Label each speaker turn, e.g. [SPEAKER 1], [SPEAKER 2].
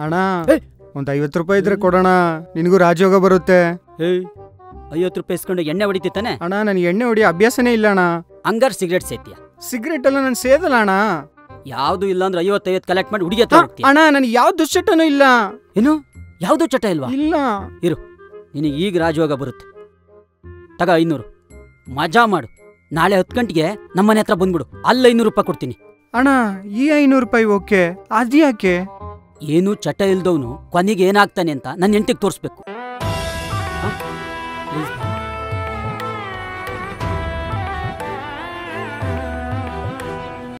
[SPEAKER 1] ಅಣ್ಣ
[SPEAKER 2] ಏ!
[SPEAKER 1] ಒಂದ್ ಐವತ್ತು ರೂಪಾಯಿ ಇದ್ರೆ ಕೊಡೋಣ ನಿನಗೂ ರಾಜಯೋಗ ಬರುತ್ತೆ
[SPEAKER 2] ಏಯ್ ಐವತ್ತು ರೂಪಾಯಿ ಇಸ್ಕೊಂಡು ಎಣ್ಣೆ ಹೊಡಿತಿತ್ತಾನೆ
[SPEAKER 1] ಅಣ್ಣ ನನಗೆ ಎಣ್ಣೆ ಹೊಡಿ ಅಭ್ಯಾಸನೇ ಇಲ್ಲ ಅಣ್ಣ
[SPEAKER 2] ಹಂಗಾರ್ ಸಿಗರೇಟ್ ಸೇತ್ಯ
[SPEAKER 1] ಸಿಗರೇಟ್ ಎಲ್ಲ ನಾನು ಸೇದಲ್ಲ ಅಣ್ಣ
[SPEAKER 2] ಯಾವ್ದು ಇಲ್ಲ ಅಂದ್ರೆ ಐವತ್ತೈವತ್ತು ಕಲೆಕ್ಟ್ ಮಾಡಿ ಹುಡುಗಿ
[SPEAKER 1] ಆ,
[SPEAKER 2] ಹತ್ರ ಹೋಗ್ತೀಯ
[SPEAKER 1] ಅಣ್ಣ ನನಗೆ ಯಾವ ದುಶ್ಚಟನೂ ಇಲ್ಲ
[SPEAKER 2] ಏನು ಯಾವ್ದು ಚಟ ಇಲ್ವಾ
[SPEAKER 1] ಇಲ್ಲ
[SPEAKER 2] ನಿನಗೆ ಈಗ ರಾಜಯೋಗ ಬರುತ್ತೆ ತಗ ಐನೂರು ಮಜಾ ಮಾಡು ನಾಳೆ ಹತ್ತು ಗಂಟೆಗೆ ನಮ್ಮನೆ ಹತ್ರ ಬಂದ್ಬಿಡು ಅಲ್ಲಿ ಐನೂರು ರೂಪಾಯಿ ಕೊಡ್ತೀನಿ
[SPEAKER 1] ಅಣ್ಣ ಈ ಐನೂರು ರೂಪಾಯಿ ಓಕೆ ಅದ್ಯಾಕೆ
[SPEAKER 2] ಏನು ಚಟ ಇಲ್ದವನು ಕೊನೆಗೆ ಏನಾಗ್ತಾನೆ ಅಂತ ನನ್ನ ಹೆಂಡತಿಗೆ ತೋರಿಸ್ಬೇಕು